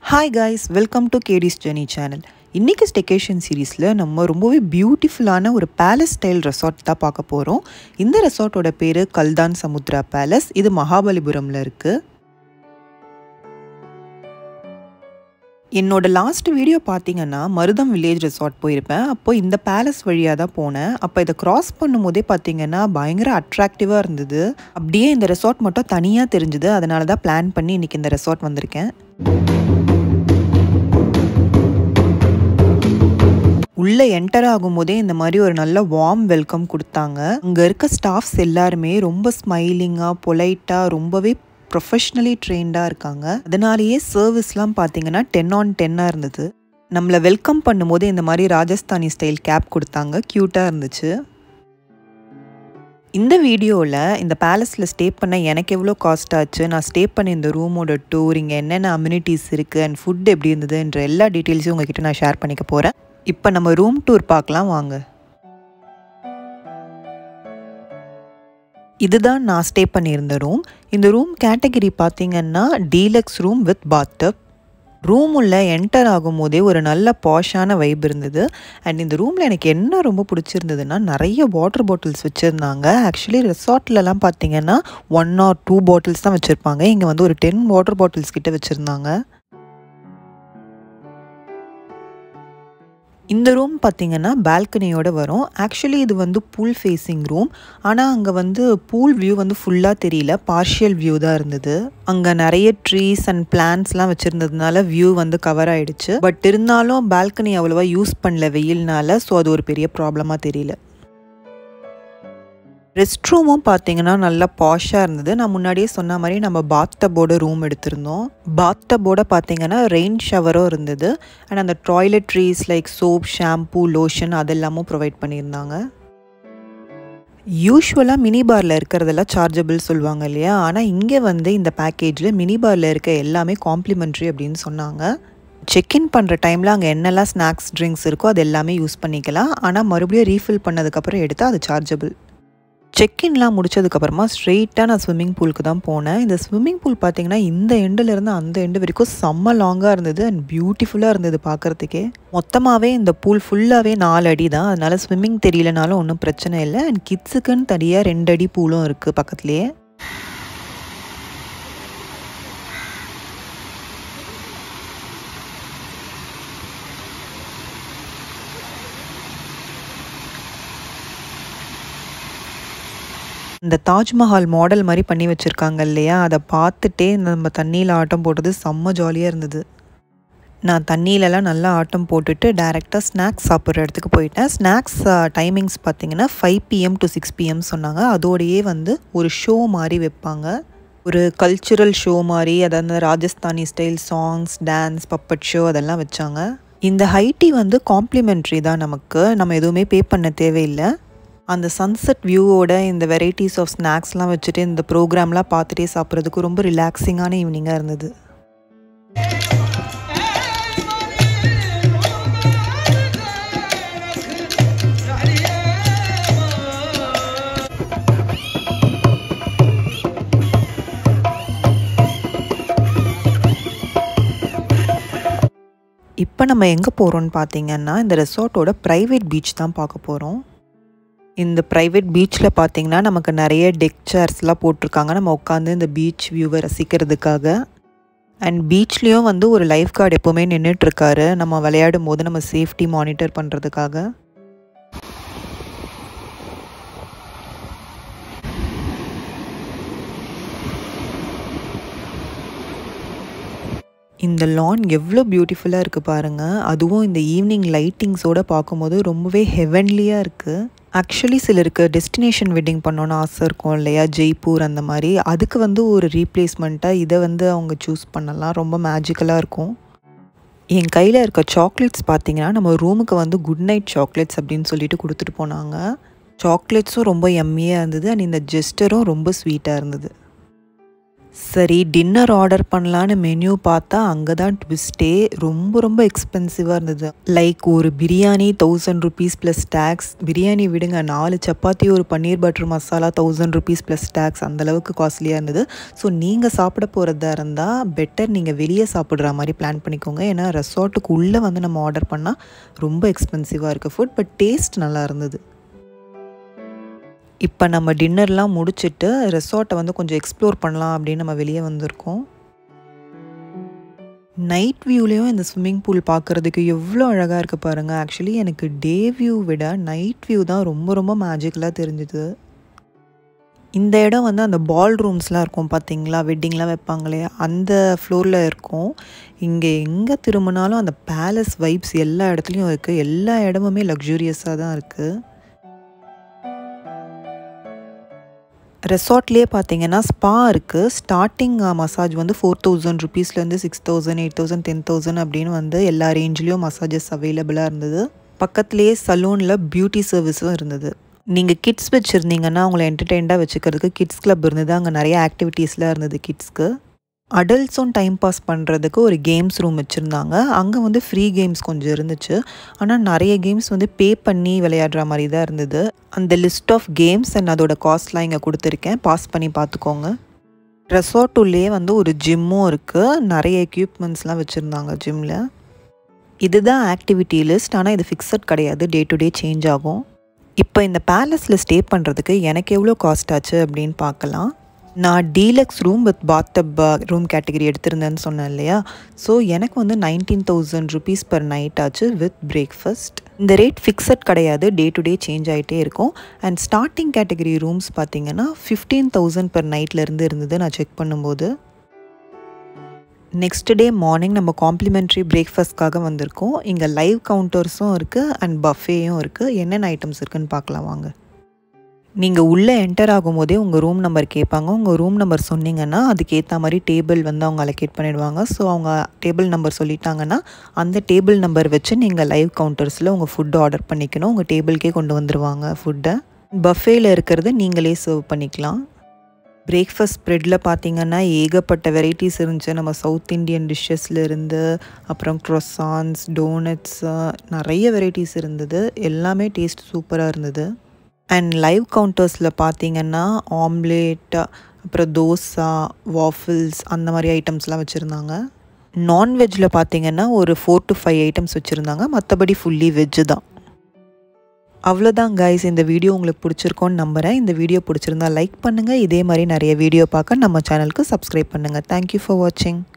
hi guys welcome to KD's journey channel இன்றைக்கி staycation சீரீஸில் நம்ம ரொம்பவே பியூட்டிஃபுல்லான ஒரு பேலஸ் ஸ்டைல் ரெசார்ட் தான் பார்க்க போகிறோம் இந்த ரெசார்ட்டோட பேர் கல்தான் சமுத்ரா பேலஸ் இது மகாபலிபுரமில் இருக்குது என்னோட லாஸ்ட் வீடியோ பார்த்தீங்கன்னா மருதம் வில்லேஜ் ரெசார்ட் போயிருப்பேன் அப்போ இந்த பேலஸ் வழியாக தான் போனேன் அப்போ இதை கிராஸ் பண்ணும்போதே பார்த்தீங்கன்னா பயங்கர அட்ராக்டிவாக இருந்தது அப்படியே இந்த ரெசார்ட் மட்டும் தனியாக தெரிஞ்சுது அதனால தான் பிளான் பண்ணி இன்றைக்கி இந்த ரெசார்ட் வந்திருக்கேன் உள்ளே என்டர் ஆகும்போதே இந்த மாதிரி ஒரு நல்ல வார்ம் வெல்கம் கொடுத்தாங்க அங்கே இருக்க ஸ்டாஃப்ஸ் எல்லாருமே ரொம்ப ஸ்மைலிங்காக பொலைட்டாக ரொம்பவே ப்ரொஃபஷ்னலி ட்ரெயின்டாக இருக்காங்க அதனாலேயே சர்வீஸ்லாம் பார்த்தீங்கன்னா டென் ஆன் டென்னாக இருந்தது நம்மளை வெல்கம் பண்ணும்போது இந்த மாதிரி ராஜஸ்தானி ஸ்டைல் கேப் கொடுத்தாங்க க்யூட்டாக இருந்துச்சு இந்த வீடியோவில் இந்த பேலஸில் ஸ்டே பண்ண எனக்கு எவ்வளோ காஸ்ட் ஆச்சு நான் ஸ்டே பண்ண இந்த ரூமோட டூர் இங்கே என்னென்ன அம்யூனிட்டிஸ் இருக்குது அண்ட் ஃபுட் எப்படி இருந்ததுன்ற எல்லா டீட்டெயில்ஸையும் உங்ககிட்ட நான் ஷேர் பண்ணிக்க போகிறேன் இப்போ நம்ம ரூம் டூர் பார்க்கலாம் வாங்க இதுதான் நான் ஸ்டே பண்ணியிருந்த ரூம் இந்த ரூம் கேட்டகிரி பார்த்தீங்கன்னா deluxe room with bathtub room உள்ள என்டர் ஆகும்போதே ஒரு நல்ல பாஷான வைப் இருந்தது அண்ட் இந்த ரூமில் எனக்கு என்ன ரொம்ப பிடிச்சிருந்ததுன்னா நிறைய வாட்டர் பாட்டில்ஸ் வச்சுருந்தாங்க ஆக்சுவலி ரெசார்ட்லலாம் பார்த்தீங்கன்னா ஒன் ஆர் டூ பாட்டில்ஸ் தான் வச்சுருப்பாங்க இங்கே வந்து ஒரு டென் வாட்டர் பாட்டில்ஸ் கிட்ட வச்சுருந்தாங்க இந்த ரூம் பார்த்தீங்கன்னா பால்கனியோட வரும் ஆக்சுவலி இது வந்து பூல் ஃபேஸிங் ரூம் ஆனால் அங்கே வந்து பூல் வியூ வந்து ஃபுல்லாக தெரியல பார்ஷியல் வியூ தான் இருந்தது அங்கே நிறைய ட்ரீஸ் அண்ட் பிளான்ஸ்லாம் வச்சுருந்ததுனால வியூ வந்து கவர் ஆயிடுச்சு பட் இருந்தாலும் பால்கனி அவ்வளோவா யூஸ் பண்ணல வெயில்னால ஸோ அது ஒரு பெரிய ப்ராப்ளமாக தெரியல ரெஸ்ட் ரூமும் பார்த்தீங்கன்னா நல்லா பாஷாக இருந்தது நான் முன்னாடியே சொன்ன மாதிரி நம்ம பாத்தபோட ரூம் எடுத்திருந்தோம் பாத்தபோட பார்த்தீங்கன்னா ரெயின் ஷவரும் இருந்தது அண்ட் அந்த toiletries like soap shampoo lotion அதெல்லாமும் ப்ரொவைட் பண்ணியிருந்தாங்க யூஸ்வலாக மினி பாரில் இருக்கிறதெல்லாம் சார்ஜபிள் சொல்லுவாங்க இல்லையா ஆனால் இங்கே வந்து இந்த பேக்கேஜில் மினி பாரில் இருக்க எல்லாமே காம்ப்ளிமெண்ட்ரி அப்படின்னு சொன்னாங்க செக்இன் பண்ணுற டைமில் அங்கே என்னெல்லாம் ஸ்நாக்ஸ் ட்ரிங்க்ஸ் இருக்கோ அது எல்லாமே யூஸ் பண்ணிக்கலாம் ஆனால் மறுபடியும் ரீஃபில் பண்ணதுக்கப்புறம் எடுத்தால் அது சார்ஜபிள் செக்இன்லாம் முடிச்சதுக்கப்புறமா ஸ்ட்ரெயிட்டாக நான் ஸ்விம்மிங் பூலுக்கு தான் போனேன் இந்த ஸ்விம்மிங் பூல் பார்த்தீங்கன்னா இந்த எண்டுலேருந்து அந்த எண்டு வரைக்கும் செம்ம லாங்காக இருந்தது அண்ட் பியூட்டிஃபுல்லாக இருந்தது பார்க்குறதுக்கே மொத்தமாகவே இந்த பூல் ஃபுல்லாகவே நாலு அடி தான் அதனால் ஸ்விம்மிங் தெரியலனாலும் ஒன்றும் பிரச்சனை இல்லை அண்ட் கிட்ஸுக்குன்னு தனியாக ரெண்டு அடி பூலும் இருக்குது பக்கத்துலேயே இந்த தாஜ்மஹால் மாடல் மாதிரி பண்ணி வச்சுருக்காங்க இல்லையா அதை பார்த்துட்டே நம்ம தண்ணியில் ஆட்டம் போட்டது செம்ம ஜாலியாக இருந்தது நான் தண்ணியிலலாம் நல்லா ஆட்டம் போட்டுட்டு டேரெக்டாக ஸ்நாக்ஸ் சாப்பிட்ற இடத்துக்கு போயிட்டேன் ஸ்நாக்ஸ் டைமிங்ஸ் பார்த்தீங்கன்னா five PM to six PM சொன்னாங்க அதோடையே வந்து ஒரு ஷோ மாதிரி வைப்பாங்க ஒரு கல்ச்சுரல் ஷோ மாதிரி அதாவது Rajasthani style songs dance puppet show அதெல்லாம் வச்சாங்க இந்த ஹைட்டி வந்து காம்ப்ளிமெண்ட்ரி தான் நமக்கு நம்ம எதுவுமே பே பண்ண தேவையில்லை அந்த சன்செட் வியூவோட இந்த வெரைட்டிஸ் ஆஃப் ஸ்நாக்ஸ்லாம் வச்சுட்டு இந்த ப்ரோக்ராம்லாம் பார்த்துட்டே சாப்பிட்றதுக்கு ரொம்ப ரிலாக்ஸிங்கான ஈவினிங்காக இருந்தது இப்போ நம்ம எங்கே போகிறோம்னு பார்த்தீங்கன்னா இந்த ரெசார்ட்டோட ப்ரைவேட் பீச் தான் பார்க்க போகிறோம் இந்த ப்ரைவேட் பீச்சில் பார்த்தீங்கன்னா நமக்கு நிறைய டெக் சேர்ஸ்லாம் போட்டிருக்காங்க நம்ம உட்காந்து இந்த பீச் வியூவை ரசிக்கிறதுக்காக அண்ட் பீச்லேயும் வந்து ஒரு லைஃப் கார்டு எப்போவுமே நின்றுட்டுருக்காரு நம்ம விளையாடும் போது நம்ம சேஃப்டி மானிட்டர் பண்ணுறதுக்காக இந்த லான் எவ்வளோ பியூட்டிஃபுல்லாக இருக்குது பாருங்கள் அதுவும் இந்த ஈவினிங் லைட்டிங்ஸோடு பார்க்கும்போது ரொம்பவே ஹெவன்லியாக இருக்குது ஆக்சுவலி சிலருக்கு டெஸ்டினேஷன் வெட்டிங் பண்ணோன்னு ஆசை இருக்கும் இல்லையா ஜெய்ப்பூர் அந்த மாதிரி அதுக்கு வந்து ஒரு ரீப்ளேஸ்மெண்ட்டாக இதை வந்து அவங்க சூஸ் பண்ணலாம் ரொம்ப மேஜிக்கலாக இருக்கும் என் கையில் இருக்க சாக்லேட்ஸ் பார்த்தீங்கன்னா நம்ம ரூமுக்கு வந்து குட் நைட் சாக்லேட்ஸ் அப்படின்னு சொல்லிட்டு கொடுத்துட்டு போனாங்க சாக்லேட்ஸும் ரொம்ப எம்மியாக இருந்தது அண்ட் இந்த ஜெஸ்டரும் ரொம்ப ஸ்வீட்டாக இருந்தது சரி டின்னர் ஆர்டர் பண்ணலான்னு மெனு பார்த்தா அங்கே தான் ட்விஸ்டே ரொம்ப ரொம்ப எக்ஸ்பென்சிவாக இருந்தது லைக் ஒரு biryani thousand rupees plus tax biryani விடுங்க நாலு சப்பாத்தி ஒரு paneer butter masala thousand rupees plus tax அந்தளவுக்கு காஸ்ட்லியாக இருந்தது ஸோ நீங்கள் சாப்பிட போகிறதா இருந்தால் பெட்டர் நீங்கள் வெளியே சாப்பிட்ற மாதிரி பிளான் பண்ணிக்கோங்க ஏன்னா ரெசார்ட்டுக்கு உள்ளே வந்து நம்ம ஆர்டர் பண்ணால் ரொம்ப எக்ஸ்பென்சிவாக இருக்குது ஃபுட் பட் டேஸ்ட் நல்லா இருந்தது இப்போ நம்ம டின்னர்லாம் முடிச்சுட்டு ரெசார்ட்டை வந்து கொஞ்சம் எக்ஸ்ப்ளோர் பண்ணலாம் அப்படின்னு நம்ம வெளியே வந்திருக்கோம் நைட் வியூலேயும் இந்த ஸ்விம்மிங் பூல் பார்க்குறதுக்கு எவ்வளோ அழகாக இருக்குது பாருங்கள் ஆக்சுவலி எனக்கு டே வியூ விட நைட் வியூ தான் ரொம்ப ரொம்ப மேஜிக்கலாக தெரிஞ்சுது இந்த இடம் வந்து அந்த பால் ரூம்ஸ்லாம் இருக்கும் பார்த்தீங்களா வெட்டிங்லாம் வைப்பாங்களே அந்த ஃப்ளோரில் இருக்கும் இங்கே எங்கே திரும்பினாலும் அந்த பேலஸ் வைப்ஸ் எல்லா இடத்துலையும் இருக்குது எல்லா இடமுமே லக்ஸூரியஸாக தான் இருக்குது ரெசார்ட்லேயே பார்த்தீங்கன்னா ஸ்பா இருக்குது ஸ்டார்டிங் மசாஜ் வந்து ஃபோர் தௌசண்ட் ருபீஸ்லேருந்து six thousand eight thousand ten thousand அப்படின்னு வந்து எல்லா ரேஞ்ச்லேயும் மசாஜஸ் அவைலபிளாக இருந்தது பக்கத்துலேயே சலூனில் பியூட்டி சர்வீஸும் இருந்தது நீங்கள் கிட்ஸ் வச்சுருந்தீங்கன்னா அவங்கள என்டர்டெயின்டாக வச்சுக்கிறதுக்கு கிட்ஸ் கிளப் இருந்தது அங்கே நிறைய ஆக்டிவிட்டீஸ்லாம் இருந்தது கிட்ஸ்க்கு அடல்ட்ஸும் டைம் பாஸ் பண்ணுறதுக்கு ஒரு கேம்ஸ் ரூம் வச்சுருந்தாங்க அங்கே வந்து ஃப்ரீ கேம்ஸ் கொஞ்சம் இருந்துச்சு ஆனால் நிறைய கேம்ஸ் வந்து பே பண்ணி விளையாடுற மாதிரி தான் இருந்தது அந்த லிஸ்ட் ஆஃப் கேம்ஸ் அண்ட் அதோட காஸ்ட்லாம் இங்கே கொடுத்துருக்கேன் பாஸ் பண்ணி பார்த்துக்கோங்க ரெசார்ட் உள்ளே வந்து ஒரு ஜிம்மும் இருக்குது நிறைய எக்யூப்மெண்ட்ஸ்லாம் வச்சுருந்தாங்க ஜிம்மில் இதுதான் ஆக்டிவிட்டி லிஸ்ட் ஆனால் இது ஃபிக்ஸட் கிடையாது டே டு டே சேஞ்ச் ஆகும் இப்போ இந்த பேலஸில் ஸ்டே பண்ணுறதுக்கு எனக்கு எவ்வளோ காஸ்ட் ஆச்சு அப்படின்னு பார்க்கலாம் நான் deluxe room with bathtub room category எடுத்திருந்தேன்னு சொன்னேன் இல்லையா ஸோ எனக்கு வந்து nineteen thousand rupees per night ஆச்சு வித் பிரேக்ஃபாஸ்ட் இந்த ரேட் ஃபிக்ஸட் கிடையாது டே டு டே சேஞ்ச் ஆகிட்டே இருக்கும் அண்ட் ஸ்டார்டிங் கேட்டகரி ரூம்ஸ் பார்த்தீங்கன்னா ஃபிஃப்டீன் தௌசண்ட் பர் நைட்லேருந்து இருந்தது நான் செக் பண்ணும்போது நெக்ஸ்ட் டே மார்னிங் நம்ம காம்ப்ளிமெண்ட்ரி பிரேக்ஃபாஸ்ட்காக வந்திருக்கோம் இங்கே லைவ் கவுண்டர்ஸும் இருக்குது அண்ட் பஃபேயும் இருக்குது என்னென்ன ஐட்டம்ஸ் இருக்குன்னு பார்க்கலாம் வாங்க நீங்கள் உள்ளே என்டர் ஆகும்போதே உங்கள் ரூம் நம்பர் கேட்பாங்க உங்கள் ரூம் நம்பர் சொன்னீங்கன்னா அதுக்கேற்ற மாதிரி டேபிள் வந்து அவங்க அலோகேட் பண்ணிடுவாங்க ஸோ அவங்க டேபிள் நம்பர் சொல்லிட்டாங்கன்னா அந்த டேபிள் நம்பர் வச்சு நீங்கள் லைவ் கவுண்டர்ஸில் உங்கள் ஃபுட்டு ஆர்டர் பண்ணிக்கணும் உங்கள் டேபிள்கே கொண்டு வந்துடுவாங்க ஃபுட்டை பஃபேயில் இருக்கிறத நீங்களே சர்வ் பண்ணிக்கலாம் பிரேக்ஃபாஸ்ட் ஸ்ப்ரெட்டில் பார்த்தீங்கன்னா ஏகப்பட்ட வெரைட்டிஸ் இருந்துச்சு நம்ம சவுத் இண்டியன் டிஷ்ஷஸில் இருந்து அப்புறம் க்ரொசான்ஸ் டோனட்ஸ் நிறைய வெரைட்டிஸ் இருந்தது எல்லாமே டேஸ்ட் சூப்பராக இருந்தது அண்ட் லைவ் கவுண்டர்ஸில் பார்த்தீங்கன்னா ஆம்லேட் அப்புறம் தோசா வாஃபிள்ஸ் அந்த மாதிரி ஐட்டம்ஸ்லாம் வச்சுருந்தாங்க நான்வெஜ்ஜில் பார்த்தீங்கன்னா ஒரு ஃபோர் டு ஃபைவ் ஐட்டம்ஸ் வச்சுருந்தாங்க மற்றபடி ஃபுல்லி வெஜ்ஜு தான் அவ்வளோதான் கைஸ் இந்த வீடியோ உங்களுக்கு பிடிச்சிருக்கோன்னு நம்புகிறேன் இந்த வீடியோ பிடிச்சிருந்தா லைக் பண்ணுங்கள் இதே மாதிரி நிறைய வீடியோ பார்க்க நம்ம சேனலுக்கு சப்ஸ்கிரைப் பண்ணுங்கள் தேங்க்யூ ஃபார் வாட்சிங்